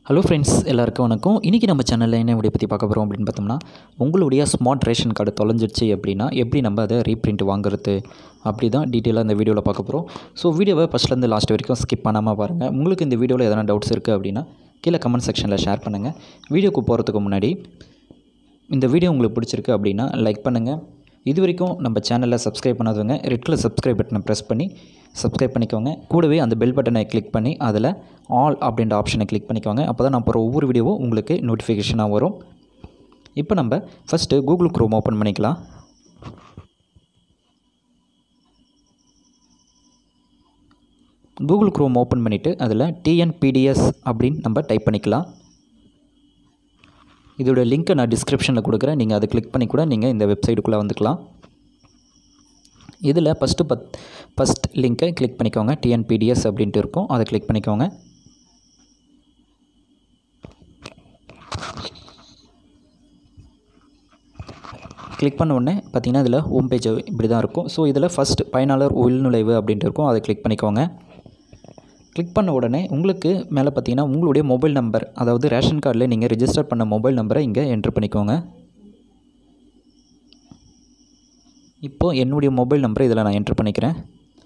hello friends எல்லாருக்கும் வணக்கம் இன்றைக்கி நம்ம சேனலில் என்ன வீடியோ பற்றி பார்க்க போகிறோம் அப்படின்னு பார்த்தோம்னா உங்களுடைய ஸ்மார்ட் ரேஷன் கார்டு தொலைஞ்சிருச்சு அப்படின்னா எப்படி நம்ம அதை ரீப்ரிண்ட் வாங்குறது அப்படி தான் டீட்டெயிலாக இந்த வீடியோவில் பார்க்க போகிறோம் ஸோ வீடியோவை ஃபஸ்ட்லேருந்து லாஸ்ட் வரைக்கும் ஸ்கிப் பண்ணாமல் பாருங்கள் உங்களுக்கு இந்த வீடியோவில் எதனா டவுட்ஸ் இருக்குது அப்படின்னா கீழே கமெண்ட் செக்ஷனில் ஷேர் பண்ணுங்கள் வீடியோக்கு போகிறதுக்கு முன்னாடி இந்த வீடியோ உங்களுக்கு பிடிச்சிருக்கு அப்படின்னா லைக் பண்ணுங்கள் இது வரைக்கும் நம்ம சேனலில் சப்ஸ்கிரைப் பண்ணாதவங்க ரெட் கலர் சப்ஸ்கிரைப் பட்டனை ப்ரெஸ் பண்ணி சப்ஸ்கிரைப் பண்ணிக்கோங்க கூடவே அந்த பெல் பட்டனை கிளிக் பண்ணி அதில் ஆல் அப்படின்ற ஆப்ஷனை கிளிக் பண்ணிக்கோங்க அப்போ தான் நான் போகிற ஒவ்வொரு வீடியோவும் உங்களுக்கு நோட்டிஃபிகேஷனாக வரும் இப்போ நம்ம ஃபஸ்ட்டு கூகுள் க்ரோம் ஓப்பன் பண்ணிக்கலாம் கூகுள் க்ரோம் ஓப்பன் பண்ணிவிட்டு அதில் டிஎன்பிடிஎஸ் அப்படின்னு நம்ம டைப் பண்ணிக்கலாம் இதோட லிங்க்கை நான் டிஸ்கிரிப்ஷனில் கொடுக்குறேன் நீங்கள் அதை கிளிக் பண்ணி கூட நீங்கள் இந்த வெப்சைட்டுக்குள்ளே வந்துக்கலாம் இதில் ஃபஸ்ட்டு பத் ஃபஸ்ட் லிங்க்கை கிளிக் பண்ணிக்கோங்க டிஎன்பிடிஎஸ் அப்படின்ட்டு இருக்கும் அதை கிளிக் பண்ணிக்கோங்க கிளிக் பண்ண உடனே பார்த்தீங்கன்னா இதில் ஹோம் பேஜ் இப்படி தான் இருக்கும் ஸோ இதில் ஃபஸ்ட் பயனாளர் உள்நுழைவு அப்படின்ட்டு இருக்கும் அதை கிளிக் பண்ணிக்கோங்க கிளிக் பண்ண உடனே உங்களுக்கு மேலே பார்த்தீங்கன்னா உங்களுடைய மொபைல் நம்பர் அதாவது ரேஷன் கார்டில் நீங்கள் ரிஜிஸ்டர் பண்ண மொபைல் நம்பரை இங்கே என்ட்ரு பண்ணிக்கோங்க இப்போது என்னுடைய மொபைல் நம்பரை இதில் நான் என்ட்ரு பண்ணிக்கிறேன்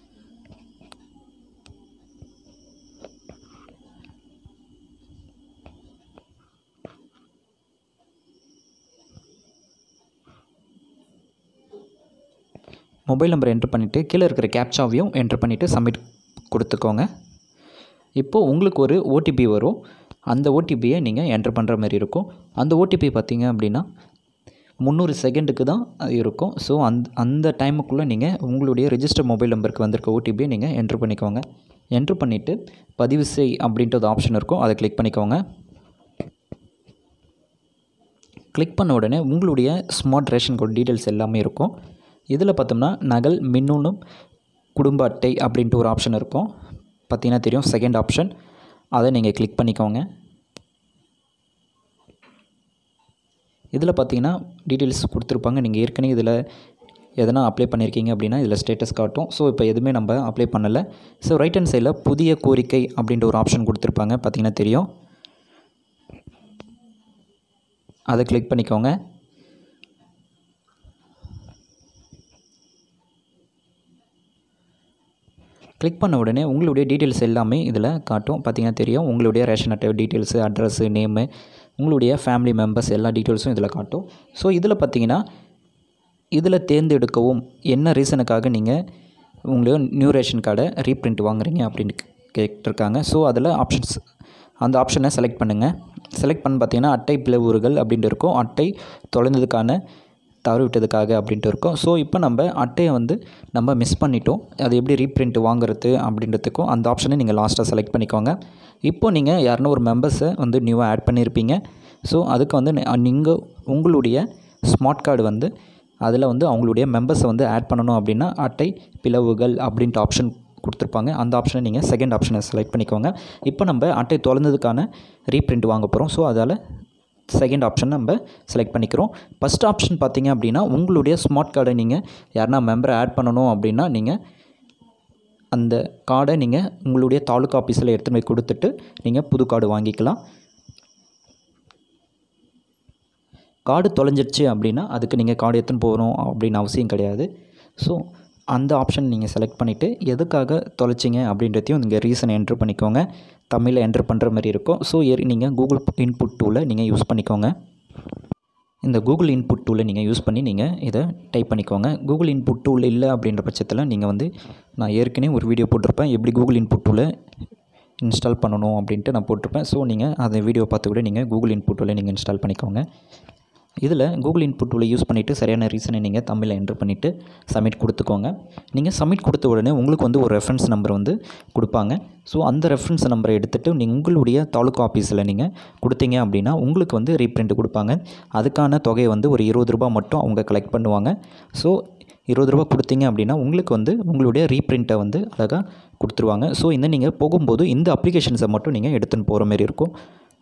மொபைல் நம்பர் என்ட்ரு பண்ணிவிட்டு கீழே இருக்கிற கேப்சாவையும் என்ட்ரு பண்ணிவிட்டு சப்மிட் கொடுத்துக்கோங்க இப்போது உங்களுக்கு ஒரு ஓடிபி வரும் அந்த ஓடிபியை நீங்கள் என்ட்ரு பண்ணுற மாதிரி இருக்கும் அந்த ஓடிபி பார்த்தீங்க அப்படின்னா முந்நூறு செகண்டுக்கு தான் அது இருக்கும் ஸோ அந்த அந்த டைமுக்குள்ளே நீங்கள் உங்களுடைய ரிஜிஸ்டர் மொபைல் நம்பருக்கு வந்திருக்க ஓடிபியை நீங்கள் என்ட்ரு பண்ணிக்கோங்க என்ட்ரு பண்ணிவிட்டு பதிவு செய் அப்படின்றது ஆப்ஷன் இருக்கும் அதை கிளிக் பண்ணிக்கோங்க கிளிக் பண்ண உடனே உங்களுடைய ஸ்மார்ட் ரேஷன் கார்டு டீட்டெயில்ஸ் எல்லாமே இருக்கும் இதில் பார்த்தோம்னா நகல் மின்னணு குடும்ப அட்டை அப்படின்ட்டு ஒரு ஆப்ஷன் இருக்கும் பார்த்தீங்கன்னா தெரியும் செகண்ட் ஆப்ஷன் அதை நீங்கள் கிளிக் பண்ணிக்கோங்க இதில் பார்த்தீங்கன்னா டீட்டெயில்ஸ் கொடுத்துருப்பாங்க நீங்கள் ஏற்கனவே இதில் எதனா அப்ளை பண்ணியிருக்கீங்க அப்படின்னா இதில் ஸ்டேட்டஸ் காட்டும் ஸோ இப்போ எதுவுமே நம்ம அப்ளை பண்ணலை ஸோ ரைட் ஹேண்ட் சைடில் புதிய கோரிக்கை அப்படின்ற ஒரு ஆப்ஷன் கொடுத்துருப்பாங்க பார்த்தீங்கன்னா தெரியும் அதை கிளிக் பண்ணிக்கோங்க கிளிக் பண்ண உடனே உங்களுடைய டீட்டெயில்ஸ் எல்லாமே இதில் காட்டும் பார்த்தீங்கன்னா தெரியும் உங்களுடைய ரேஷன் அட்டை டீட்டெயில்ஸு அட்ரஸ்ஸு நேமு உங்களுடைய ஃபேமிலி மெம்பர்ஸ் எல்லா டீட்டெயில்ஸும் இதில் காட்டும் ஸோ இதில் பார்த்தீங்கன்னா இதில் தேர்ந்தெடுக்கவும் என்ன ரீசனுக்காக நீங்கள் உங்களுடைய நியூ ரேஷன் கார்டை ரீப்ரிண்ட் வாங்குறீங்க அப்படின்னு கேட்டிருக்காங்க ஸோ அதில் ஆப்ஷன்ஸ் அந்த ஆப்ஷனை செலக்ட் பண்ணுங்கள் செலக்ட் பண்ண பார்த்தீங்கன்னா அட்டை பிளவுறுகள் அப்படின்ட்டு இருக்கும் அட்டை தொலைந்ததுக்கான தவறு விட்டதுக்காக அப்படின்ட்டு இருக்கும் ஸோ இப்போ நம்ம அட்டையை வந்து நம்ம மிஸ் பண்ணிட்டோம் அது எப்படி ரீப்ரிண்ட் வாங்குறது அப்படின்றதுக்கும் அந்த ஆப்ஷனை நீங்கள் லாஸ்ட்டாக செலக்ட் பண்ணிக்கோங்க இப்போ நீங்கள் யாருன்னா ஒரு மெம்பர்ஸை வந்து நியூவாக ஆட் பண்ணியிருப்பீங்க ஸோ அதுக்கு வந்து நீங்கள் உங்களுடைய ஸ்மார்ட் கார்டு வந்து அதில் வந்து அவங்களுடைய மெம்பர்ஸை வந்து ஆட் பண்ணணும் அப்படின்னா அட்டை பிளவுகள் அப்படின்ட்டு ஆப்ஷன் கொடுத்துருப்பாங்க அந்த ஆப்ஷனை நீங்கள் செகண்ட் ஆப்ஷனை செலக்ட் பண்ணிக்கோங்க இப்போ நம்ம அட்டை தொலைந்ததுக்கான ரீப்ரிண்ட் வாங்க போகிறோம் ஸோ அதால் செகண்ட் ஆப்ஷன் நம்ம செலக்ட் பண்ணிக்கிறோம் ஃபஸ்ட் ஆப்ஷன் பார்த்தீங்க அப்படின்னா உங்களுடைய ஸ்மார்ட் கார்டை நீங்கள் யாருனா மெம்பரை ஆட் பண்ணணும் அப்படின்னா நீங்கள் அந்த கார்டை நீங்கள் உங்களுடைய தாலுக்கா ஆஃபீஸில் எடுத்துகிட்டு போய் கொடுத்துட்டு நீங்கள் புது கார்டு வாங்கிக்கலாம் கார்டு தொலைஞ்சிருச்சு அப்படின்னா அதுக்கு நீங்கள் கார்டு எடுத்துன்னு போகணும் அப்படின்னு அவசியம் கிடையாது ஸோ அந்த ஆப்ஷன் நீங்கள் செலக்ட் பண்ணிவிட்டு எதுக்காக தொலைச்சிங்க அப்படின்றதையும் நீங்கள் ரீசன் என்ட்ரு பண்ணிக்கோங்க தமிழில் என்ட்ரு பண்ணுற மாதிரி இருக்கும் ஸோ நீங்கள் கூகுள் இன்புட் டூலை நீங்கள் யூஸ் பண்ணிக்கோங்க இந்த கூகுள் இன்புட் டூலை நீங்கள் யூஸ் பண்ணி நீங்கள் இதை டைப் பண்ணிக்கோங்க கூகுள் இன்புட் டூல் இல்லை அப்படின்ற பட்சத்தில் நீங்கள் வந்து நான் ஏற்கனவே ஒரு வீடியோ போட்டிருப்பேன் எப்படி கூகுள் இன்புட் டூலை இன்ஸ்டால் பண்ணணும் அப்படின்ட்டு நான் போட்டிருப்பேன் ஸோ நீங்கள் அந்த வீடியோ பார்த்து கூட நீங்கள் கூகுள் இன்புட் டூலை நீங்கள் இன்ஸ்டால் பண்ணிக்கோங்க இதில் கூகுள் இன்புட் டூலை யூஸ் பண்ணிவிட்டு சரியான ரீசனை நீங்கள் தமிழில் என்ட்ரு பண்ணிவிட்டு சப்மிட் கொடுத்துக்கோங்க நீங்கள் சப்மிட் கொடுத்த உடனே உங்களுக்கு வந்து ஒரு ரெஃபரன்ஸ் நம்பர் வந்து கொடுப்பாங்க ஸோ அந்த ரெஃபரன்ஸ் நம்பரை எடுத்துகிட்டு நீங்கள் உங்களுடைய தாலுக்கா ஆஃபீஸில் நீங்கள் கொடுத்தீங்க அப்படின்னா உங்களுக்கு வந்து ரீப்ரிண்ட் கொடுப்பாங்க அதுக்கான தொகையை வந்து ஒரு இருபது ரூபா மட்டும் அவங்க கலெக்ட் பண்ணுவாங்க ஸோ இருபது ரூபா கொடுத்தீங்க அப்படின்னா உங்களுக்கு வந்து உங்களுடைய ரீப்ரிண்ட்டை வந்து அழகாக கொடுத்துருவாங்க ஸோ இந்த நீங்கள் போகும்போது இந்த அப்ளிகேஷன்ஸை மட்டும் நீங்கள் எடுத்துன்னு போகிற மாதிரி இருக்கும்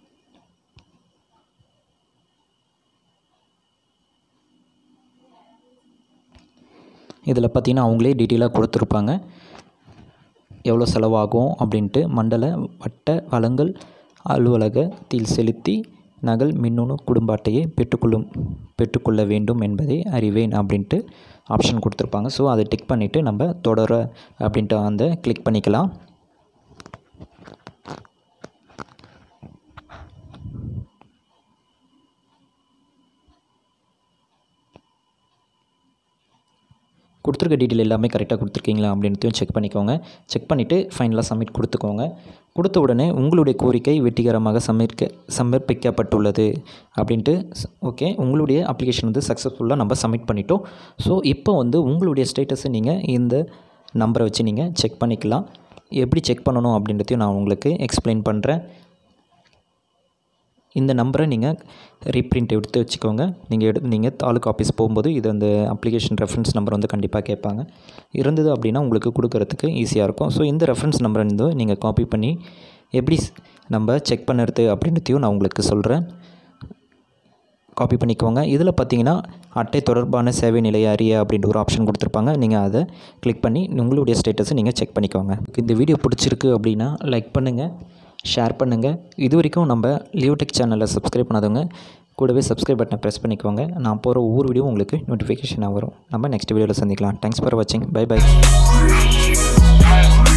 இதில் பார்த்தீங்கன்னா அவங்களே டீட்டெயிலாக கொடுத்துருப்பாங்க எவ்வளோ செலவாகும் அப்படின்ட்டு மண்டல வட்ட வளங்கள் அலுவலகத்தில் செலுத்தி நகல் மின்னணு குடும்ப அட்டையை பெற்றுக்கொள்ளும் பெற்றுக்கொள்ள வேண்டும் என்பதை அறிவேன் அப்படின்ட்டு ஆப்ஷன் கொடுத்துருப்பாங்க ஸோ அதை டிக் பண்ணிவிட்டு நம்ம தொடர அப்படின்ட்டு அந்த கிளிக் பண்ணிக்கலாம் கொடுத்துருக்க டீட்டெயில் எல்லாமே கரெக்டாக கொடுத்துருக்கீங்களா அப்படின்றதையும் செக் பண்ணிக்கோங்க செக் பண்ணிவிட்டு ஃபைனலாக சப்மிட் கொடுத்துக்கோங்க கொடுத்த உடனே உங்களுடைய கோரிக்கை வெற்றிகரமாக சமர்க்க சமர்ப்பிக்கப்பட்டுள்ளது அப்படின்ட்டு ஓகே உங்களுடைய அப்ளிகேஷன் வந்து சக்ஸஸ்ஃபுல்லாக நம்ம சப்மிட் பண்ணிட்டோம் ஸோ இப்போ வந்து உங்களுடைய ஸ்டேட்டஸை நீங்கள் இந்த நம்பரை வச்சு நீங்கள் செக் பண்ணிக்கலாம் எப்படி செக் பண்ணணும் அப்படின்றதையும் நான் உங்களுக்கு எக்ஸ்பிளைன் பண்ணுறேன் இந்த நம்பரை நீங்கள் ரீப்ரிண்ட் எடுத்து வச்சுக்கோங்க நீங்கள் எடு நீங்கள் தாலுக்கா ஆஃபீஸ் போகும்போது இது அந்த அப்ளிகேஷன் ரெஃபரன்ஸ் நம்பர் வந்து கண்டிப்பாக கேட்பாங்க இருந்தது அப்படின்னா உங்களுக்கு கொடுக்கறதுக்கு ஈஸியாக இருக்கும் ஸோ இந்த ரெஃபரன்ஸ் நம்பரை வந்து நீங்கள் காப்பி பண்ணி எப்படி ஸ்- நம்ம செக் பண்ணுறது அப்படின்றதையும் நான் உங்களுக்கு சொல்கிறேன் காப்பி பண்ணிக்கோங்க இதில் பார்த்தீங்கன்னா அட்டை தொடர்பான சேவை நிலையை அறிய அப்படின்ற ஒரு ஆப்ஷன் கொடுத்துருப்பாங்க நீங்கள் அதை கிளிக் பண்ணி உங்களுடைய ஸ்டேட்டஸை நீங்கள் செக் பண்ணிக்கோங்க இந்த வீடியோ பிடிச்சிருக்கு அப்படின்னா லைக் பண்ணுங்கள் ஷேர் பண்ணுங்கள் இது வரைக்கும் நம்ம லியோடெக் சேனலை சப்ஸ்கிரைப் பண்ணாதவங்க கூடவே சப்ஸ்கிரைப் பட்டனை ப்ரெஸ் பண்ணிக்கோங்க நான் போகிற ஒவ்வொரு வீடியோ உங்களுக்கு நோட்டிஃபிகேஷனாக வரும் நம்ம நெக்ஸ்ட் வீடியோவில் சந்திக்கலாம் தேங்க்ஸ் ஃபார் வாட்சிங் பை பை